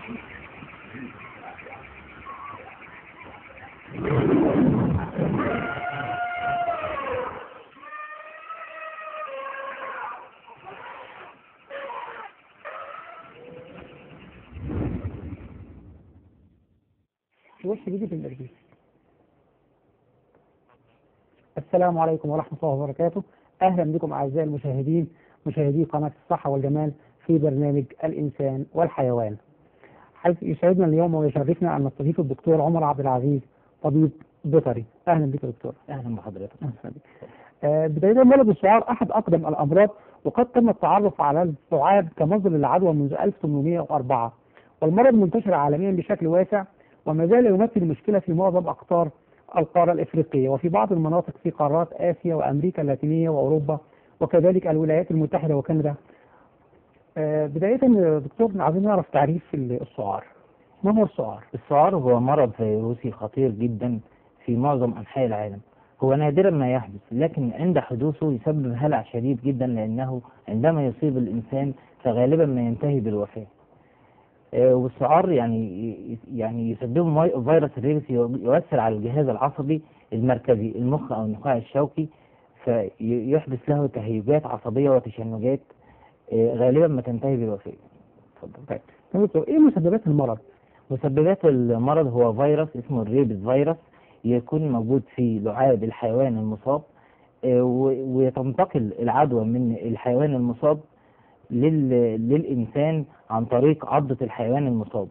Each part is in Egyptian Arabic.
وش بيجي في البرجيل السلام عليكم ورحمة الله وبركاته أهلا بكم أعزائي المشاهدين مشاهدي قناة الصحة والجمال في برنامج الإنسان والحيوان حيث يسعدنا اليوم ويشرفنا أن نستضيف الدكتور عمر عبد العزيز طبيب بيطري أهلا بك يا دكتور اهلا بحضرتك أهلا بك آه، بداية مرض السعار أحد أقدم الأمراض وقد تم التعرف على السعال كمصدر للعدوى منذ 1804 والمرض منتشر عالميا بشكل واسع وما زال يمثل مشكلة في معظم أقطار القارة الإفريقية وفي بعض المناطق في قارات آسيا وأمريكا اللاتينية وأوروبا وكذلك الولايات المتحدة وكندا آه، بداية يا دكتور عايزين نعرف تعريف السعار ما هو السعار؟ السعار هو مرض فيروسي خطير جدا في معظم انحاء العالم هو نادرا ما يحدث لكن عند حدوثه يسبب هلع شديد جدا لانه عندما يصيب الانسان فغالبا ما ينتهي بالوفاه آه، والسعار يعني يعني يسببه مي- فيروس الريبس يؤثر على الجهاز العصبي المركزي المخ او النخاع الشوكي فيحدث له تهيجات عصبيه وتشنجات آه، غالبا ما تنتهي بالوفاه اتفضل طيب يا دكتور إيه مسببات المرض؟ مسببات المرض هو فيروس اسمه الريبس فيروس يكون موجود في لعاب الحيوان المصاب آه، و- وتنتقل العدوى من الحيوان المصاب لل... للإنسان عن طريق عضة الحيوان المصاب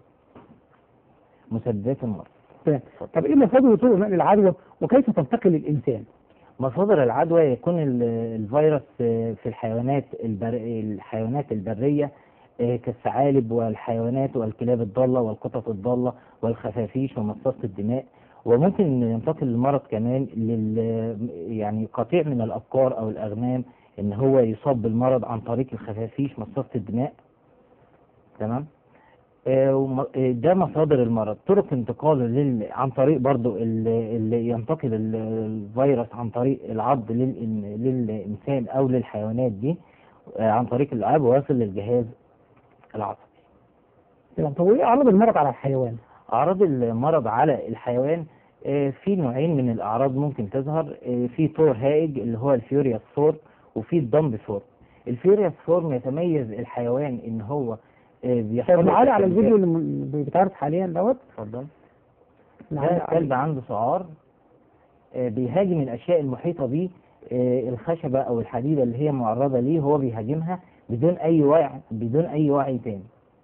مسببات المرض تمام. طب إيه مصادر وطرق نقل العدوى وكيف تنتقل للإنسان؟ مصادر العدوى يكون ال- الفيروس آه، في الحيوانات البر... الحيوانات البرية آه، كالثعالب والحيوانات والكلاب الضالة والقطط الضالة والخفافيش ومصاصة الدماء وممكن ينتقل المرض كمان لل يعني قطيع من الأبقار أو الأغنام إن هو يصاب بالمرض عن طريق الخفافيش مصاصة الدماء تمام آه، وم- آه، ده مصادر المرض طرق انتقاله لل... عن طريق برضو ال- اللي ينتقل ال- الفيروس عن طريق العض للإن... للإنسان أو للحيوانات دي آه، عن طريق اللعاب ويصل للجهاز العصبي تمام. طب وإيه أعراض المرض على الحيوان؟ أعراض المرض على الحيوان آه، في نوعين من الأعراض ممكن تظهر آه، في طور هائج اللي هو الفيورياس فور وفي الدمب فور الفيورياس فور يتميز الحيوان إن هو آه، طيب بيحصل معالي على الفيديو اللي م- بيتعرض حاليا دوت اتفضل نعالي ده على- كلب عنده سعار آه، بيهاجم الاشياء المحيطه بيه آه، الخشبه او الحديده اللي هي معرضه ليه هو بيهاجمها بدون اي وعي بدون اي وعي تاني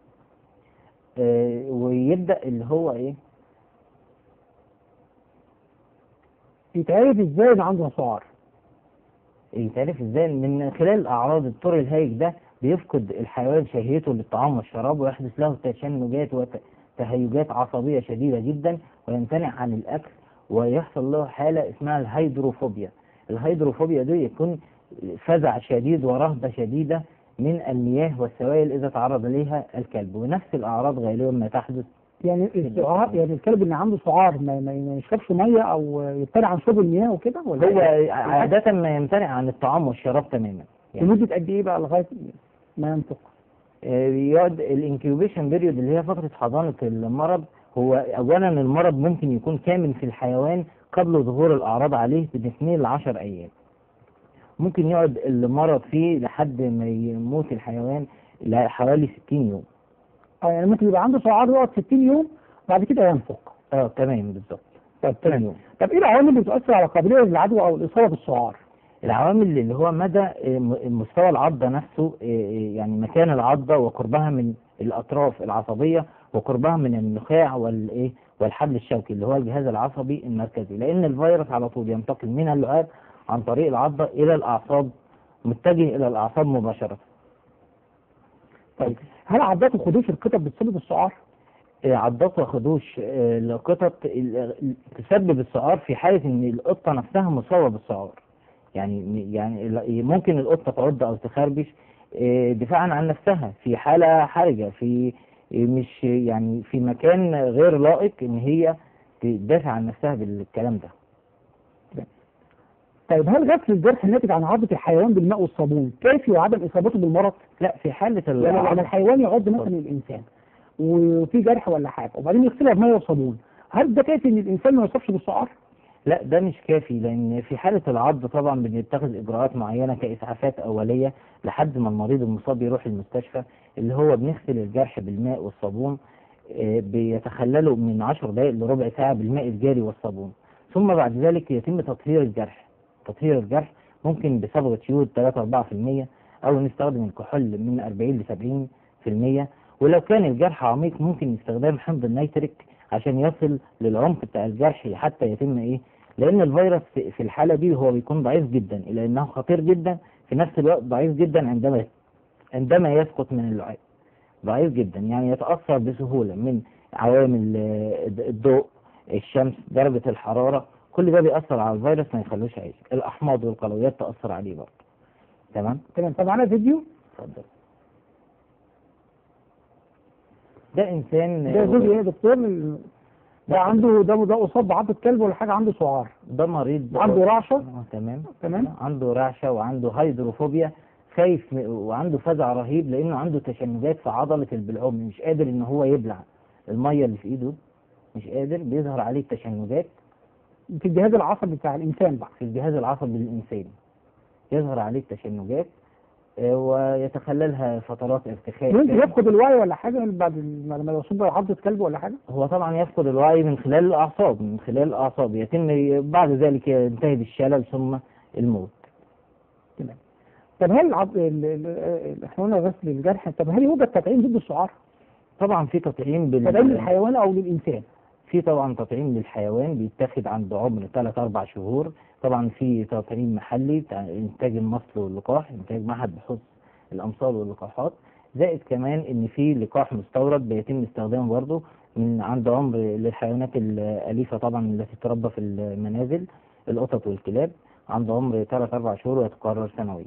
آه، ويبدا اللي هو ايه يتعرف ازاي ان عنده سعار؟ يتعرف ازاي من خلال اعراض الطور الهايج ده بيفقد الحيوان شهيته للطعام والشراب ويحدث له تشنجات وتهيجات عصبيه شديده جدا ويمتنع عن الاكل ويحصل له حاله اسمها الهيدروفوبيا الهيدروفوبيا دي يكون فزع شديد ورهبه شديده من المياه والسوائل اذا تعرض ليها الكلب ونفس الاعراض غالبا ما تحدث يعني السعار يعني الكلب اللي عنده سعار ما, ما ما يشربش ميه او يبتعد عن شرب المياه وكده ولا هو إيه؟ عاده ما يمتنع عن الطعام والشراب تماما يعني لمده قد ايه بقى لغايه ما ينطق؟ آه، يقعد الانكيوبيشن بيريود اللي هي فترة حضانة المرض هو أولا المرض ممكن يكون كامل في الحيوان قبل ظهور الأعراض عليه من 2 ل 10 أيام. ممكن يقعد المرض فيه لحد ما يموت الحيوان لحوالي 60 يوم. اه يعني ممكن يبقى عنده سعار يقعد 60 يوم بعد كده ينفق. اه تمام بالظبط. طب 60 تمام يوم. طب ايه العوامل اللي بتؤثر على قابليه العدوى او الاصابه بالسعار؟ العوامل اللي هو مدى آه، م- مستوى العضة نفسه آه، آه، يعني مكان العضة وقربها من الأطراف العصبية وقربها من النخاع والإيه والحبل الشوكي اللي هو الجهاز العصبي المركزي لأن الفيروس على طول ينتقل من اللعاب عن طريق العضة إلى الأعصاب متجه إلى الأعصاب مباشرة طيب هل عضات وخدوش القطط بتسبب السعار؟ آه، عضات وخدوش آه، القطط ال- تسبب السعار في حالة إن القطة نفسها مصابة بالسعار يعني يعني ال- ممكن القطة تعض أو تخربش آه، دفاعا عن نفسها في حالة حرجة في آه، مش يعني في مكان غير لائق إن هي تدافع عن نفسها بالكلام ده طيب هل غسل الجرح الناتج عن عضة الحيوان بالماء والصابون كافي وعدم اصابته بالمرض؟ لا في حالة يعني لما العض الحيوان يعض مثلا الانسان وفي جرح ولا حاجه وبعدين يغسلها بميه وصابون هل ده كافي ان الانسان ما يوصفش بالسعار؟ لا ده مش كافي لان في حاله العض طبعا بنتخذ اجراءات معينه كاسعافات اوليه لحد ما المريض المصاب يروح المستشفى اللي هو بنغسل الجرح بالماء والصابون آه، بيتخلله من 10 دقائق لربع ساعه بالماء الجاري والصابون ثم بعد ذلك يتم تطهير الجرح تطهير الجرح ممكن بصبغه يود 3 4% او نستخدم الكحول من 40 ل 70% ولو كان الجرح عميق ممكن استخدام حمض النيتريك عشان يصل للعمق بتاع الجرح حتى يتم ايه لان الفيروس في في الحاله دي هو بيكون ضعيف جدا الى انه خطير جدا في نفس الوقت ضعيف جدا عندما عندما يسقط من اللعاب ضعيف جدا يعني يتاثر بسهوله من عوامل آه، الضوء الشمس درجه الحراره كل ده بيأثر على الفيروس ما يخلوش عايش الاحماض والقلويات تأثر عليه برضه تمام تمام طب معانا فيديو اتفضل ده انسان ده فيديو ايه يا دكتور ال- ده عنده ده ده اصاب بعض كلب ولا حاجه عنده سعار ده مريض عنده رعشه آه، تمام تمام عنده رعشه وعنده هيدروفوبيا خايف م- وعنده فزع رهيب لانه عنده تشنجات في عضله البلعوم مش قادر ان هو يبلع الميه اللي في ايده مش قادر بيظهر عليه تشنجات في الجهاز العصبي بتاع الانسان بقى في الجهاز العصبي للانسان يظهر عليه تشنجات آه، ويتخللها فترات ارتخاء ممكن كده. يفقد الوعي ولا حاجه بعد ما لما يصيب عضه كلب ولا حاجه هو طبعا يفقد الوعي من خلال الاعصاب من خلال الاعصاب يتم بعد ذلك ينتهي بالشلل ثم الموت تمام طب هل العض... ال- ال- احنا قلنا غسل الجرح طب هل يوجد تطعيم ضد السعار؟ طبعا في تطعيم بال... تطعيم للحيوان او للانسان؟ في طبعا تطعيم للحيوان بيتاخد عند عمر 3 4 شهور طبعا في تطعيم محلي بتاع انتاج المصل واللقاح انتاج معهد بحوث الامصال واللقاحات زائد كمان ان في لقاح مستورد بيتم استخدامه برضه من عند عمر للحيوانات الاليفه طبعا التي تربى في المنازل القطط والكلاب عند عمر 3 4 شهور ويتكرر سنويا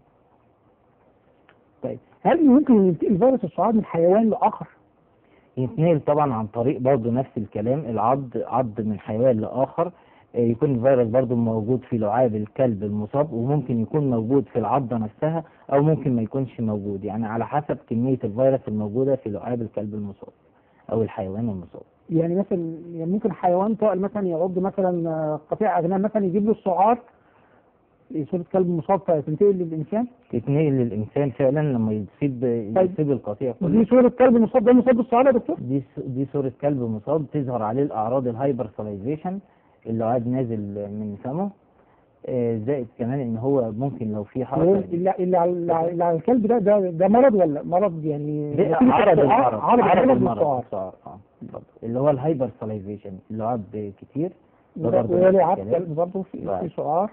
طيب هل ممكن ينتقل فيروس السعار من حيوان لاخر؟ يتنقل طبعا عن طريق برضه نفس الكلام العض عض من حيوان لآخر آه، يكون الفيروس برضه موجود في لعاب الكلب المصاب وممكن يكون موجود في العضة نفسها أو ممكن ما يكونش موجود يعني على حسب كمية الفيروس الموجودة في لعاب الكلب المصاب أو الحيوان المصاب يعني مثلا يعني ممكن حيوان طائل مثلا يعض مثلا آه، قطيع اغنام مثلا يجيب له السعار صورة كلب مصاب فتنتقل للإنسان يتنقل للإنسان فعلا لما يصيب طيب. يصيب القطيع دي كله صورة كلب مصاب ده مصاب بالسعار يا دكتور؟ دي س- دي صورة كلب مصاب تظهر عليه الأعراض الهايبرسلايزيشن اللعاب نازل من فمه آه، زائد كمان ان هو ممكن لو في حركه اللي اللي على اللي على- اللي على الكلب ده ده ده مرض ولا مرض يعني ده نتيجة عرض السعار- المرض عرض عرض المرض المرض بالسعار السعار اه اتفضل. اللي هو الهايبر سلايزيشن اللعاب كتير ده وده- برضه وده نفس لعاب الكلام. كلب برضه في بعد. في سعار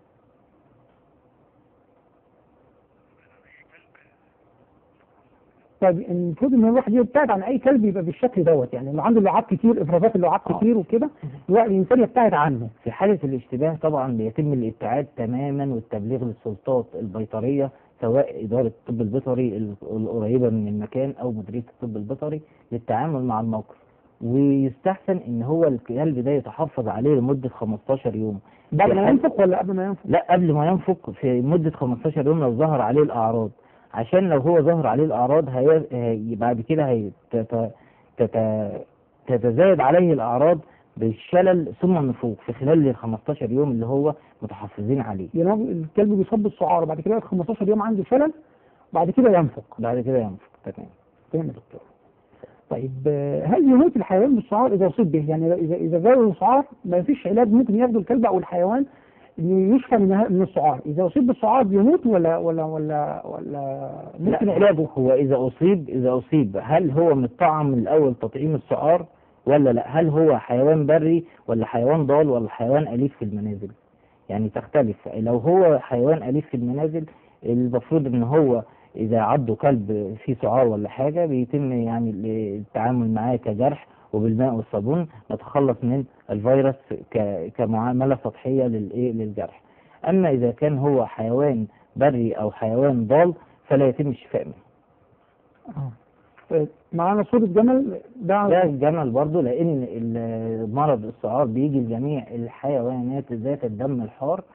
طيب المفروض ان الواحد يبتعد عن اي كلب يبقى بالشكل دوت يعني اللي عنده لعاب كتير افرازات اللعاب آه. كتير وكده الواحد الانسان يبتعد عنه في حالة الاشتباه طبعا بيتم الابتعاد تماما والتبليغ للسلطات البيطرية سواء إدارة الطب البيطري ال- القريبة من المكان أو مديرية الطب البيطري للتعامل مع الموقف ويستحسن إن هو الكلب ده يتحفظ عليه لمدة 15 يوم بعد في ما حال- ينفق ولا قبل ما ينفق؟ لا قبل ما ينفق في مدة 15 يوم لو ظهر عليه الأعراض عشان لو هو ظهر عليه الأعراض هي... هي... بعد كده هي... تت... تت... تتزايد عليه الأعراض بالشلل ثم النفوق في خلال ال 15 يوم اللي هو متحفظين عليه يعني هو الكلب بيصاب بالسعار وبعد كده يقعد 15 يوم عنده شلل بعد كده ينفق بعد كده ينفق تمام تمام يا دكتور طيب آه، هل يموت الحيوان بالسعار اذا اصيب به يعني اذا اذا جاله السعار ما فيش علاج ممكن ياخده الكلب او الحيوان انه يشفى من من السعار اذا اصيب بالسعار بيموت ولا ولا ولا ولا ممكن لا، علاجه هو إذا أصيب إذا أصيب هل هو متطعم من الأول تطعيم السعار ولا لا هل هو حيوان بري ولا حيوان ضال ولا حيوان أليف في المنازل يعني تختلف لو هو حيوان أليف في المنازل المفروض إن هو إذا عضه كلب فيه سعار ولا حاجة بيتم يعني التعامل معاه كجرح وبالماء والصابون نتخلص من الفيروس ك- كمعاملة سطحية للإيه للجرح أما إذا كان هو حيوان بري أو حيوان ضال فلا يتم الشفاء منه آه. طيب، معانا صورة جمل ده ده الجمل برضو لان ال- مرض السعار بيجي لجميع الحيوانات ذات الدم الحار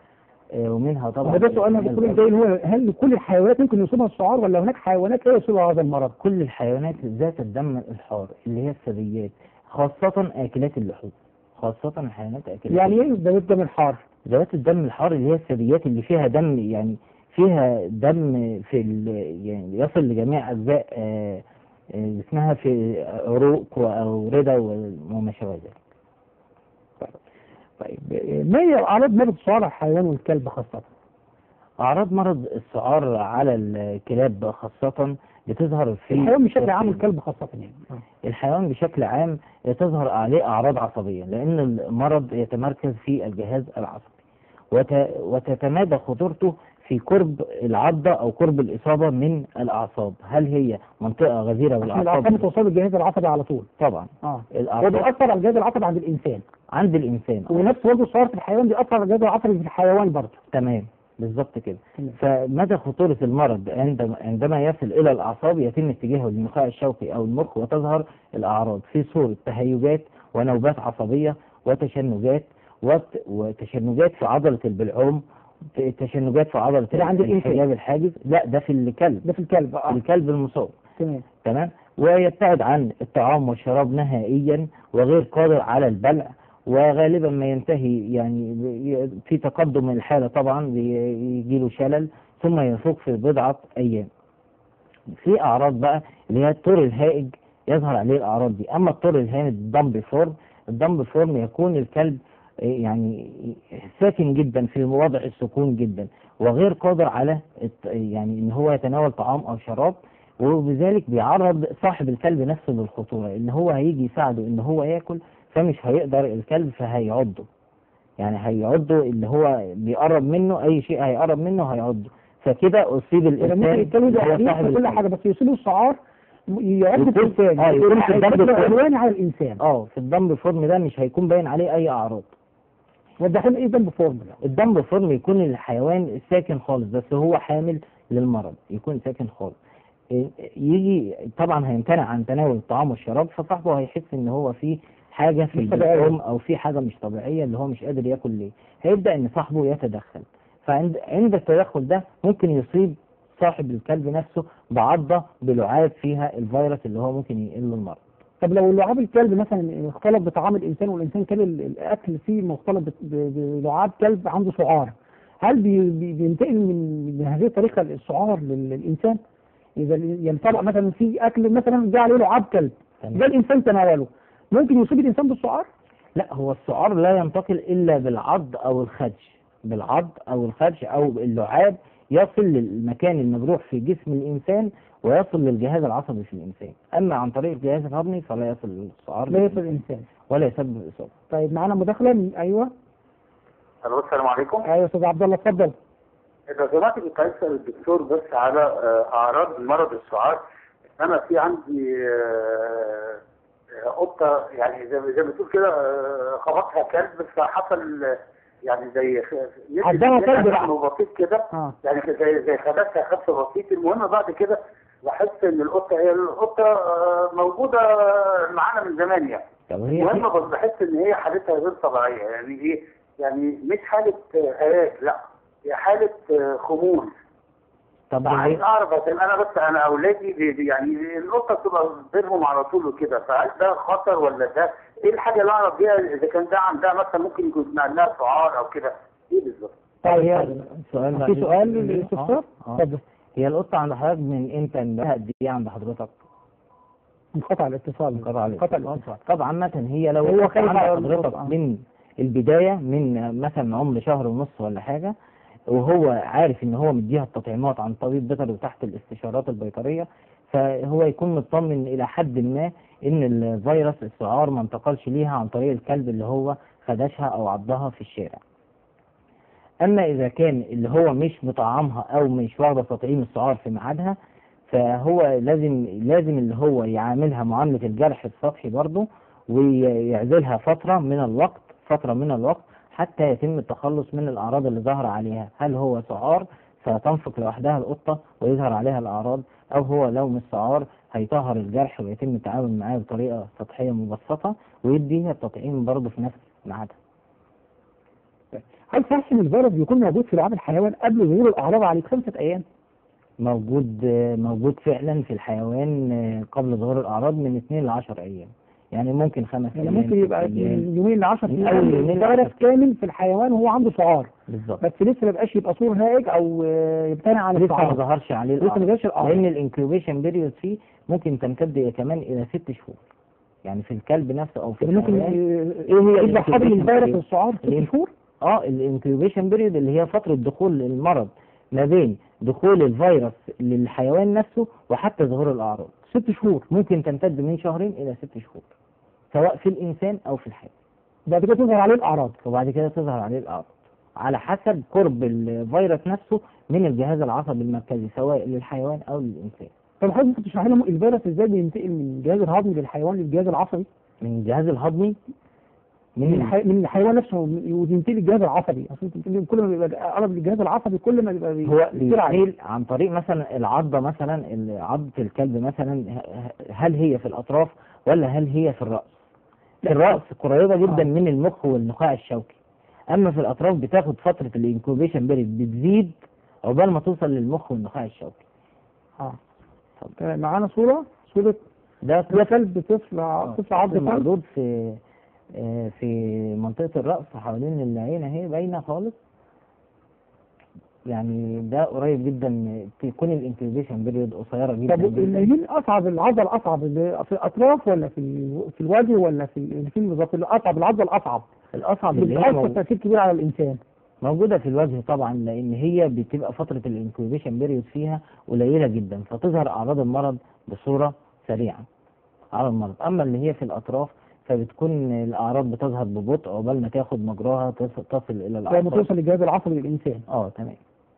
آه، ومنها طبعا هو ده سؤالنا الحمل الدكتور الأول. ازاي هو هل كل الحيوانات يمكن يصيبها السعار ولا هناك حيوانات لا يصيبها هذا المرض؟ كل الحيوانات ذات الدم الحار اللي هي الثدييات خاصة آكلات اللحوم خاصة الحيوانات آكلات يعني ايه ذوات الدم الحار؟ ذوات الدم الحار اللي هي الثدييات اللي فيها دم يعني فيها دم في ال يعني يصل لجميع أجزاء آه، آه، جسمها في عروق وأوردة وما شابه ذلك. طيب ما هي اعراض مرض السعار على الحيوان والكلب خاصة؟ أعراض مرض السعار على الكلاب خاصة بتظهر في الحيوان بشكل عام والكلب خاصة يعني آه. الحيوان بشكل عام تظهر عليه أعراض عصبية لأن المرض يتمركز في الجهاز العصبي وت- وتتمادى خطورته في قرب العضة أو قرب الإصابة من الأعصاب هل هي منطقة غزيرة عشان الأعصاب بالأعصاب توصل للجهاز العصبي على طول طبعا اه هو الأعصاب بيأثر على الجهاز العصبي عند الإنسان عند الإنسان ونفس برضه السعار في الحيوان بيأثر على الجهاز العصبي في الحيوان برضه تمام بالظبط كده تمام. فمدى خطورة المرض عندما عندما يصل إلى الأعصاب يتم اتجاهه للنخاع الشوكي أو المخ وتظهر الأعراض في صورة تهيجات ونوبات عصبية وتشنجات وت- وتشنجات في عضلة البلعوم تشنجات في عضلة ده عند الإنسان. الحجاب الحاجز لا ده في الكلب ده في الكلب اه الكلب المصاب تمام تمام ويبتعد عن الطعام والشراب نهائيا وغير قادر على البلع وغالبا ما ينتهي يعني ب- في تقدم من الحالة طبعا بيجي له شلل ثم يفوق في بضعة أيام في أعراض بقى اللي هي الطور الهائج يظهر عليه الأعراض دي أما الطور الهامد الدمب فورم الدمب فورم يكون الكلب إيه يعني ساكن جدا في وضع السكون جدا وغير قادر على الت- يعني ان هو يتناول طعام او شراب وبذلك بيعرض صاحب الكلب نفسه للخطورة ان هو هيجي يساعده ان هو ياكل فمش هيقدر الكلب فهيعضه يعني هيعضه اللي هو بيقرب منه اي شيء هيقرب منه هيعضه فكده اصيب إذا ممكن الانسان الكلب ده هو حريص صاحب في كل الكلب. حاجة بس يصيبه السعار يعد يكون- الإنسان آه، يكون في الدم هيكون الفورم. عدواني على الإنسان اه في الدمب فورم ده مش هيكون باين عليه اي اعراض وضحوا لي ايه ذنب فورم ده الدمب فورم يكون الحيوان ساكن خالص بس هو حامل للمرض يكون ساكن خالص إيه، يجي طبعا هيمتنع عن تناول الطعام والشراب فصاحبه هيحس ان هو في حاجه في مش طبيعية. الجسم او في حاجه مش طبيعيه اللي هو مش قادر ياكل ليه هيبدا ان صاحبه يتدخل فعند عند التدخل ده ممكن يصيب صاحب الكلب نفسه بعضه بلعاب فيها الفيروس اللي هو ممكن ينقل له المرض طب لو لعاب الكلب مثلا اختلط بطعام الانسان والانسان كان ال- الاكل فيه مختلط ب- ب- بلعاب كلب عنده سعار هل بي- بي- بينتقل من من هذه الطريقه السعار لل- للانسان؟ اذا ال- يعني طبعا مثلا في اكل مثلا جه عليه لعاب كلب تمام. ده الانسان تناوله ممكن يصيب الانسان بالسعار؟ لا هو السعار لا ينتقل إلا بالعض أو الخدش بالعض أو الخدش أو اللعاب يصل للمكان المجروح في جسم الإنسان ويصل للجهاز العصبي في الإنسان أما عن طريق الجهاز الهضمي فلا يصل السعار لا يصل الانسان ولا يسبب الإصابة طيب معانا مداخله من- ايوه الو السلام عليكم ايوه يا استاذ عبد الله اتفضل اذا سمحت كنت عايز اسال الدكتور بس على آه، اعراض مرض السعار انا في عندي آه، آه، قطه يعني زي زي ما تقول كده آه، خبطها كلب فحصل آه، يعني زي خ- ندي- عندها ندي كلب بقى. خدش بسيط كده اه يعني زي زي خدشها خدش بسيط المهم بعد كده لاحظت ان القطه هي القطه آه، موجوده معانا من زمان يعني طب هي المهم بس بحس ان هي حالتها غير طبيعيه يعني ايه يعني مش حاله آه، هلاك لا هي حاله آه، خمول طب عايز هي اعرف عشان انا بس انا اولادي بي- بي- يعني القطه بتبقى بينهم على طول وكده فهل ده خطر ولا ده ايه الحاجه اللي اعرف بيها اذا كان ده عندها مثلا ممكن يكون عندها سعار او كده ايه بالظبط؟ طب هي طيب سؤال في بعد- سؤال آه، للاستفسار؟ آه. اتفضل هي القطة عند حضرتك من امتى بقى قد ايه عند حضرتك؟ انقطع الاتصال انقطع عليه. انقطع الاتصال طبعا عامة هي لو هو القطة خايف عند على حضرتك القطة. من البداية من مثلا عمر شهر ونص ولا حاجة وهو عارف ان هو مديها التطعيمات عن طبيب بيطري وتحت الاستشارات البيطرية فهو يكون مطمن الى حد ما ان الفيروس السعار ما انتقلش ليها عن طريق الكلب اللي هو خدشها او عضها في الشارع اما اذا كان اللي هو مش مطعمها او مش واخده تطعيم السعار في ميعادها فهو لازم لازم اللي هو يعاملها معامله الجرح السطحي برضه ويعزلها فتره من الوقت فتره من الوقت حتى يتم التخلص من الاعراض اللي ظهر عليها هل هو سعار فتنفق لوحدها القطه ويظهر عليها الاعراض او هو لو مش سعار هيطهر الجرح ويتم التعامل معاه بطريقه سطحيه مبسطه ويديها التطعيم برضه في نفس ميعادها هل صحيح ان الفيروس بيكون موجود في لعاب الحيوان قبل ظهور الاعراض عليه بخمسه ايام؟ موجود آه، موجود فعلا في الحيوان آه، قبل ظهور الأعراض من 2 ل 10 أيام يعني ممكن خمس يعني أيام ممكن ست يبقى أيام. من يومين ل 10 من ايام أول يومين الفيروس لعشرة. كامل في الحيوان وهو عنده سعار بالظبط بس لسه ما بقاش يبقى صور هائج او آه، يمتنع عن لسه ما السعار ظهرش عليه لسه ما الأعراض جاش الاعراض لأن الانكيوبيشن بيريود فيه ممكن تمتد كمان إلى ست شهور يعني في الكلب نفسه أو في يعني ممكن الحيوان ايه هي ال يبقى حبل incubation الفيروس period؟ السعار ست ال- شهور اه الانكيوبيشن بيريود اللي هي فترة دخول المرض ما بين دخول الفيروس للحيوان نفسه وحتى ظهور الأعراض ست شهور ممكن تمتد من شهرين إلى ست شهور سواء في الإنسان أو في الحيوان بعد كده تظهر عليه الاعراض وبعد كده تظهر عليه الأعراض على حسب قرب الفيروس نفسه من الجهاز العصبي المركزي سواء للحيوان أو للإنسان طب حضرتك ممكن تشرح لنا الفيروس ازاي بينتقل من الجهاز الهضمي للحيوان للجهاز العصبي من الجهاز الهضمي من من الحي... من الحيوان نفسه وينتقل للجهاز العصبي اصل انت كل ما بيبقى قرب للجهاز العصبي كل ما بيبقى هو بيصير عليه بيتنقل عن طريق مثلا العضة مثلا ال- عضة الكلب مثلا ه- هل هي في الأطراف ولا هل هي في الرأس؟ في الرأس قريبة جدا آه. من المخ والنخاع الشوكي أما في الأطراف بتاخد فترة الانكوبيشن بيريد بتزيد عقبال ما توصل للمخ والنخاع الشوكي اه طب معانا صورة صورة ده ده كلب طفل آه، طفل عض كلب معدود في آه، في منطقة الرأس حوالين العين اهي باينة خالص يعني ده قريب جدا تكون الانكيوبيشن بيريود قصيرة جدا طب جدا مين اصعب العضله الاصعب اللي في الاطراف ولا في ال- في الوجه ولا في ال- فين بالظبط الاصعب العضله الاصعب الأصعب اللي اللي هي بتاثر موجودة تاثير كبير على الانسان موجودة في الوجه طبعا لأن هي بتبقى فترة الانكوبيشن بيريود فيها قليلة جدا فتظهر أعراض المرض بصورة سريعة على المرض أما اللي هي في الأطراف فبتكون الأعراض بتظهر ببطء عقبال ما تاخد مجراها تصل, تصل إلى لما الأعصاب توصل للجهاز العصبي للانسان اه تمام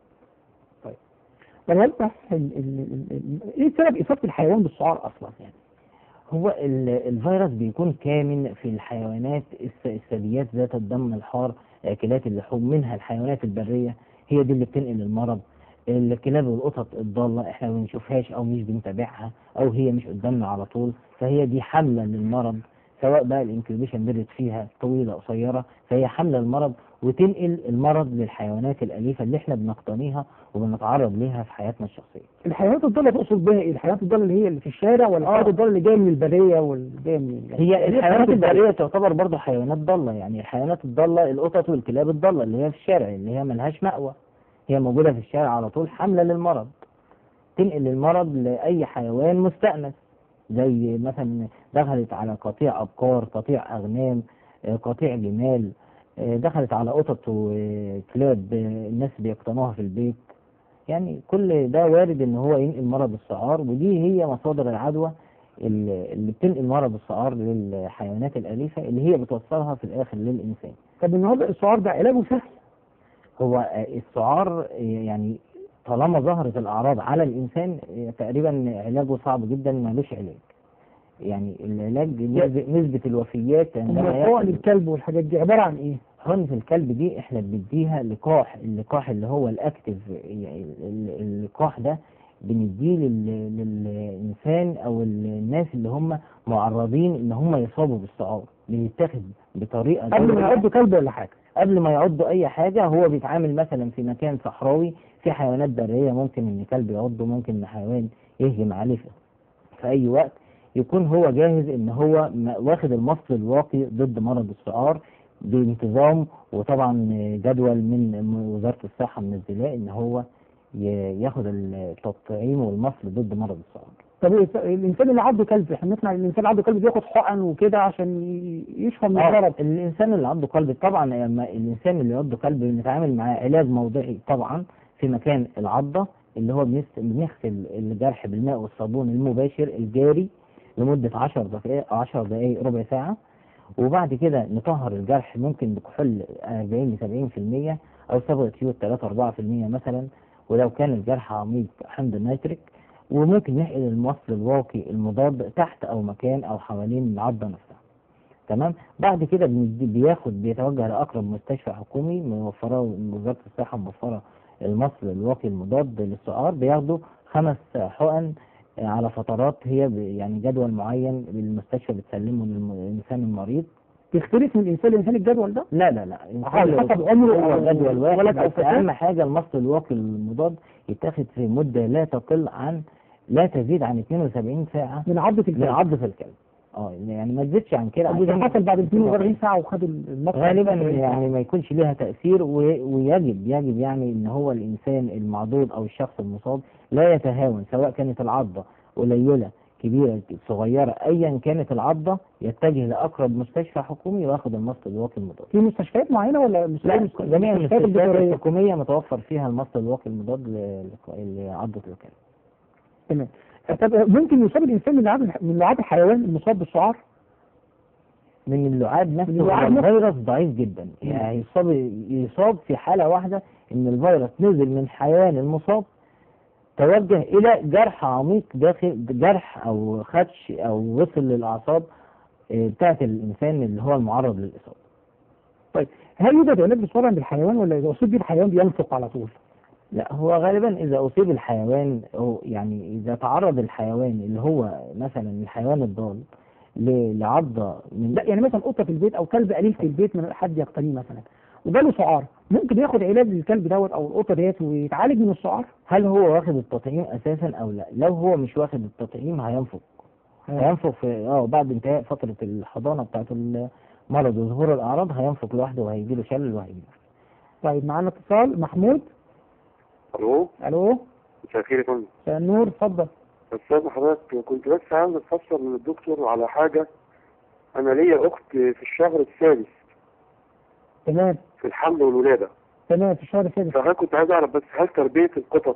وهل صح ال- ال- ال- ال- ايه سبب اصابه الحيوان بالسعار اصلا يعني؟ هو ال- الفيروس بيكون كامن في الحيوانات الس- الثدييات ذات الدم الحار اكلات اللحوم منها الحيوانات البريه هي دي اللي بتنقل المرض الكلاب والقطط الضاله احنا ما بنشوفهاش او مش بنتابعها او هي مش قدامنا على طول فهي دي حامله للمرض سواء بقى الانكيوبيشن بيريد فيها طويله قصيره فهي حامله المرض وتنقل المرض للحيوانات الاليفه اللي احنا بنقتنيها وبنتعرض ليها في حياتنا الشخصيه الحيوانات الضاله تقصد بها ايه؟ الحيوانات الضاله اللي هي اللي في الشارع ولا آه. الحيوانات الضاله اللي جايه من البريه واللي جايه من هي الحيوانات البرية تعتبر برضه حيوانات ضالة يعني الحيوانات الضالة القطط والكلاب الضالة اللي هي في الشارع اللي هي ملهاش مأوى هي موجودة في الشارع على طول حاملة للمرض تنقل المرض لأي حيوان مستأنس زي مثلا دخلت على قطيع أبقار قطيع أغنام آه، قطيع جمال آه، دخلت على قطط وكلاب آه، الناس بيقتنوها في البيت يعني كل ده وارد ان هو ينقل مرض السعار ودي هي مصادر العدوى اللي اللي بتنقل مرض السعار للحيوانات الأليفة اللي هي بتوصلها في الآخر للإنسان طب النهارده السعار ده علاجه سهل هو آه، السعار آه، يعني طالما ظهرت الأعراض على الإنسان آه، تقريبا علاجه صعب جدا ملوش علاج يعني العلاج نسبة, نسبة الوفيات عندما امال حقن يحصل الكلب والحاجات دي عباره عن ايه؟ حقنة الكلب دي احنا بنديها لقاح اللقاح اللي هو الاكتف يعني ال- اللقاح ده بنديه لل- للانسان او الناس اللي هم معرضين ان هم يصابوا بالسعار بيتاخد بطريقه قبل ما دورية. يعض كلب ولا حاجه قبل ما يعضوا اي حاجه هو بيتعامل مثلا في مكان صحراوي في حيوانات بريه ممكن ان كلب يعضه ممكن ان حيوان يهجم عليه في- في اي وقت يكون هو جاهز ان هو م- واخد المصل الواقي ضد مرض السعار بانتظام وطبعا جدول من وزاره الصحه منزلاه ان هو ي- ياخد التطعيم والمصل ضد مرض السعار طب إيه- الانسان اللي عنده كلب احنا بنسمع ان الانسان اللي عنده كلب بياخد حقن وكده عشان ي- يشفى من آه، المرض الانسان اللي عنده قلب طبعا لما الانسان اللي عنده قلب بنتعامل معاه علاج موضعي طبعا في مكان العضه اللي هو بنست- بنغسل الجرح بالماء والصابون المباشر الجاري لمده 10 دقائق 10 دقائق ربع ساعه وبعد كده نطهر الجرح ممكن بكحول 40 ل 70% او صبغه يود 3 4% مثلا ولو كان الجرح عميق حمض نيتريك وممكن نحقن المصل الواقي المضاد تحت او مكان او حوالين العضه نفسها تمام بعد كده بندي- بياخد بيتوجه لاقرب مستشفى حكومي موفره وزاره الصحه موفره المصل الواقي المضاد للسعار بياخدوا خمس حقن على فترات هي ب- يعني جدول معين المستشفى بتسلمه للم- للانسان المريض تختلف من انسان لانسان الجدول ده لا لا لا على حسب عمره هو أو جدول واحد ولد أو بس فتاة؟ اهم حاجه المصل الواقي المضاد يتاخد في مده لا تقل عن لا تزيد عن 72 ساعه من عضة من الكلب عضة الكلب اه يعني ما تزيدش عن كده طب واذا عشان- حصل بعد 42 ساعة وخد المصل غالبا يعني ما يكونش ليها تأثير و- ويجب يجب يعني ان هو الانسان المعضوض او الشخص المصاب لا يتهاون سواء كانت العضة قليلة كبيرة صغيرة ايا كانت العضة يتجه لاقرب مستشفى حكومي وياخد المصل الواقي المضاد في مستشفيات معينة ولا مستشفيات لا جميع المستشفيات الدكتورية الحكومية متوفر فيها المصل الواقي المضاد ل- ل- لعضة الكلب تمام طب ممكن يصاب الانسان من لعاب من لعاب الحيوان المصاب بالسعار من اللعاب نفسه من اللعاب هو نفسه؟ الفيروس ضعيف جدا يعني يصاب يصاب في حالة واحدة ان الفيروس نزل من حيوان المصاب توجه الى جرح عميق داخل جرح او خدش او وصل للاعصاب آه، بتاعت الانسان اللي هو المعرض للاصابة طيب هل يوجد علاج بالسعار عند الحيوان ولا اذا اصيب به الحيوان بينفق على طول؟ لا هو غالبا اذا اصيب الحيوان او يعني اذا تعرض الحيوان اللي هو مثلا الحيوان الضال ل- لعضة من لا يعني مثلا قطه في البيت او كلب اليف في البيت من حد يقتنيه مثلا وجاله سعار ممكن ياخد علاج للكلب دوت او القطه ديت ويتعالج من السعار هل هو واخد التطعيم اساسا او لا لو هو مش واخد التطعيم هينفق هينفق في اه بعد انتهاء فترة الحضانة بتاعت المرض وظهور الأعراض هينفق لوحده وهيجيله شلل وهيجيله طيب معانا اتصال محمود الو الو مساء الخير يا فندم مساء النور اتفضل استاذ حضرتك كنت بس عاوز اتفسر من الدكتور على حاجه انا ليا اخت في الشهر السادس تمام في الحمل والولاده تمام في الشهر السادس فانا كنت عايز اعرف بس هل تربيه القطط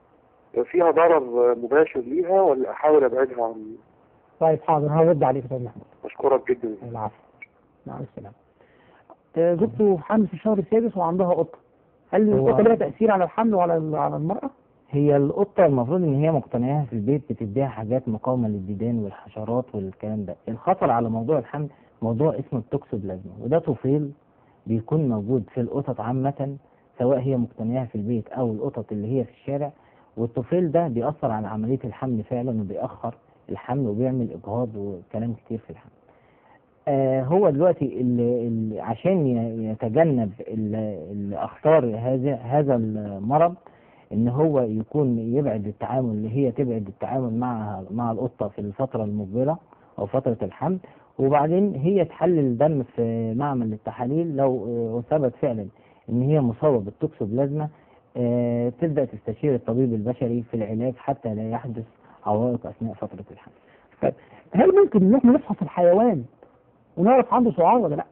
فيها ضرر مباشر ليها ولا احاول ابعدها عن طيب حاضر هرد عليك يا استاذ محمود اشكرك جدا العفو مع السلامه آه، زوجته حامل في الشهر السادس وعندها قطه هل هو- القطه لها تاثير على الحمل وعلى على المراه؟ هي القطة المفروض إن هي مقتنعاها في البيت بتديها حاجات مقاومة للديدان والحشرات والكلام ده الخطر على موضوع الحمل موضوع اسمه التوكسوبلازما وده طفيل بيكون موجود في القطط عامة سواء هي مقتنعاها في البيت أو القطط اللي هي في الشارع والطفيل ده بيأثر على عملية الحمل فعلا وبيأخر الحمل وبيعمل إجهاض وكلام كتير في الحمل آه هو دلوقتي اللي اللي عشان ي- يتجنب ال- الأخطار هذا هذا المرض ان هو يكون يبعد التعامل اللي هي تبعد التعامل مع مع القطه في الفتره المقبله او فتره الحمل وبعدين هي تحلل دم في معمل التحاليل لو آه، ثبت فعلا ان هي مصابه بالتوكسوبلازما آه، تبدا تستشير الطبيب البشري في العلاج حتى لا يحدث عوائق اثناء فتره الحمل. هل ممكن ان احنا نفحص الحيوان ونعرف عنده سعار ولا لا؟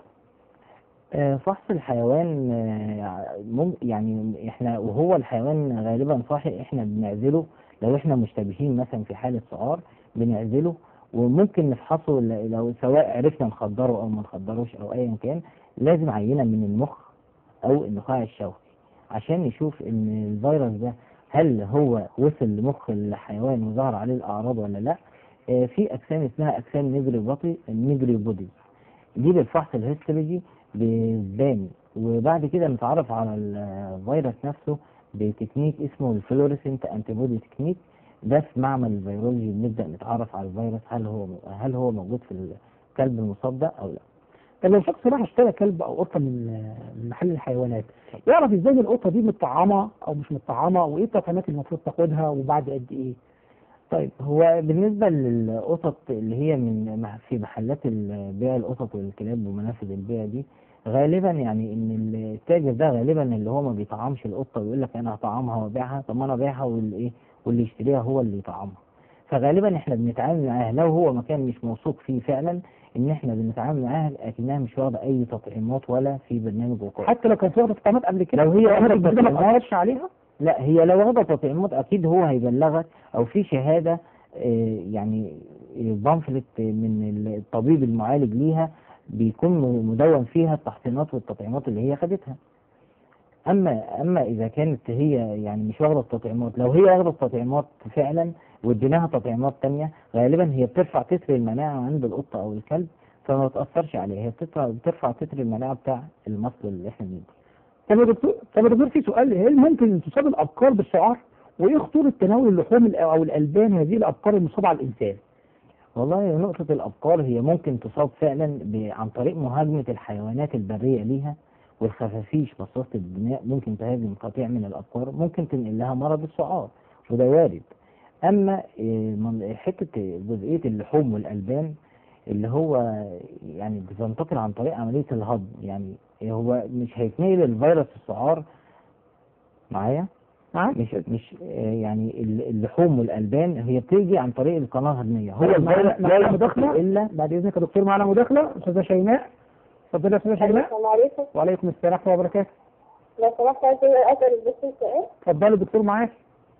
آه، فحص الحيوان آه، مم- يعني احنا وهو الحيوان غالبا صاحي احنا بنعزله لو احنا مشتبهين مثلا في حالة سعار بنعزله وممكن نفحصه ل- لو سواء عرفنا نخدره او ما نخدروش او ايا كان لازم عينة من المخ او النخاع الشوكي عشان نشوف ان الفيروس ده هل هو وصل لمخ الحيوان وظهر عليه الاعراض ولا لا آه، في اجسام اسمها اجسام نيجري بودي نيجري بودي دي بالفحص الهيستولوجي بتبان وبعد كده نتعرف على الفيروس نفسه بتكنيك اسمه الفلوريسنت انتيبودي تكنيك ده في معمل الفيرولوجي بنبدا نتعرف على الفيروس هل هو هل هو موجود في الكلب المصاب ده او لا طب لو شخص راح اشترى كلب او قطه من من محل الحيوانات يعرف ازاي ان القطه دي متطعمه او مش متطعمه وايه التطعيمات اللي المفروض تاخدها وبعد قد ايه؟ طيب هو بالنسبة للقطط اللي هي من مع- في محلات ال- بيع القطط والكلاب ومنافذ البيع دي غالبا يعني ان التاجر ده غالبا اللي هو ما بيطعمش القطة ويقول لك انا هطعمها وابيعها طب ما انا ابيعها واللي ايه واللي يشتريها هو اللي يطعمها فغالبا احنا بنتعامل معاه لو هو مكان مش موثوق فيه فعلا ان احنا بنتعامل معاها اكنها مش واخده اي تطعيمات ولا في برنامج وقائي حتى لو كان في واخده تطعيمات قبل كده لو هي واخدة التطعيمات الجديدة ما تطعيمات- اتأثرش عليها لا هي لو واخده تطعيمات اكيد هو هيبلغك او في شهاده آه، يعني بامفلت من الطبيب المعالج ليها بيكون مدون فيها التحصينات والتطعيمات اللي هي خدتها اما اما اذا كانت هي يعني مش واخده التطعيمات لو هي واخده التطعيمات فعلا واديناها تطعيمات تانية غالبا هي بترفع تتر المناعه عند القطه او الكلب فما بتاثرش عليها هي بترفع بترفع تتر المناعه بتاع المصل اللي احنا بنديه طب يا دكتور طب يا دكتور في سؤال هل ممكن تصاب الابقار بالسعار؟ وايه خطوره تناول اللحوم ال- او الالبان هذه الابقار المصابه على الانسان؟ والله نقطة الأبقار هي ممكن تصاب فعلا ب- عن طريق مهاجمة الحيوانات البرية ليها والخفافيش مصاصة الدماء ممكن تهاجم قطيع من الأبقار ممكن تنقل لها مرض السعار وده وارد أما إيه، من- حتة جزئية اللحوم والألبان اللي هو يعني بتنتقل عن طريق عملية الهضم يعني هو مش هيتنقل الفيروس السعار معايا معاك مش مش آه، يعني ال- اللحوم والألبان هي بتيجي عن طريق القناة الهضمية هو معانا الفيروس لا معانا ينتقل مداخلة إلا بعد إذنك يا دكتور معانا مداخلة أستاذة شيماء اتفضلي يا أستاذة شيماء السلام عليكم وعليكم السلام ورحمة الله وبركاته لو سمحت عايز اسال الدكتور سؤال اتفضلي الدكتور معاك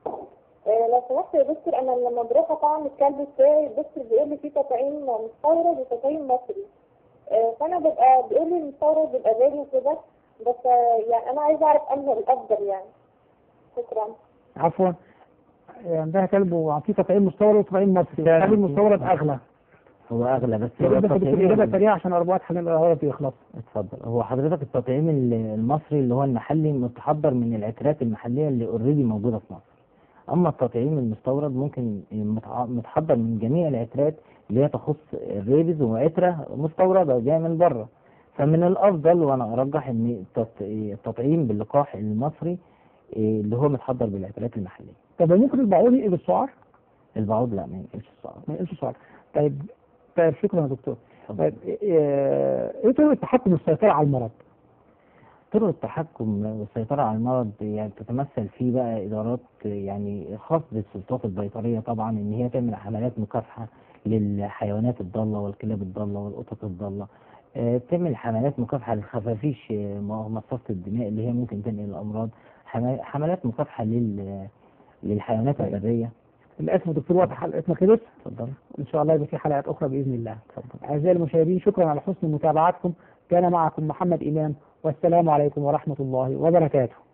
آه، لو سمحت يا دكتور انا لما بروح اطعم الكلب بتاعي الدكتور بيقول لي في تطعيم مستورد وتطعيم مصري آه، فانا ببقى بيقول لي المستورد بيبقى غالي وكده بس آه، يعني انا عايزه اعرف انهي الافضل يعني شكرا عفوا عندها كلب وفي تطعيم مستورد وتطعيم مصري فعلا. الكلب المستورد أغلى هو أغلى بس هو يا دكتور التطعيم إجابة سريعة عشان أربعة حلال الغرض يخلص اتفضل هو حضرتك التطعيم ال- المصري اللي هو المحلي متحضر من العترات المحلية اللي اوريدي موجودة في مصر أما التطعيم المستورد ممكن متع- متحضر من جميع العترات اللي هي تخص الريبز وعترة مستوردة جاية من بره فمن الأفضل وأنا أرجح إن التط- التطعيم باللقاح المصري إيه، اللي هو متحضر بالعترات المحلية طب ممكن تطبعوني إيه بالسعار؟ البعوض لا ما ينقلش الصعب ما يقلش سعار طيب طيب شكرا يا دكتور اتفضل. طيب إيه- إيه طرق التحكم والسيطرة على المرض؟ طرق التحكم والسيطرة على المرض يعني تتمثل في بقى إدارات يعني خاص بالسلطات البيطرية طبعا إن هي تعمل حملات مكافحة للحيوانات الضالة والكلاب الضالة والقطط الضالة آه، تعمل حملات مكافحة للخفافيش آه، مصاصة الدماء اللي هي ممكن تنقل الأمراض حما- حملات مكافحة لل للحيوانات طيب. البرية للأسف يا دكتور وقت حلقتنا خلص اتفضل إن شاء الله يبقى في حلقات أخرى بإذن الله اتفضل أعزائي المشاهدين شكرا على حسن متابعتكم كان معكم محمد إمام والسلام عليكم ورحمة الله وبركاته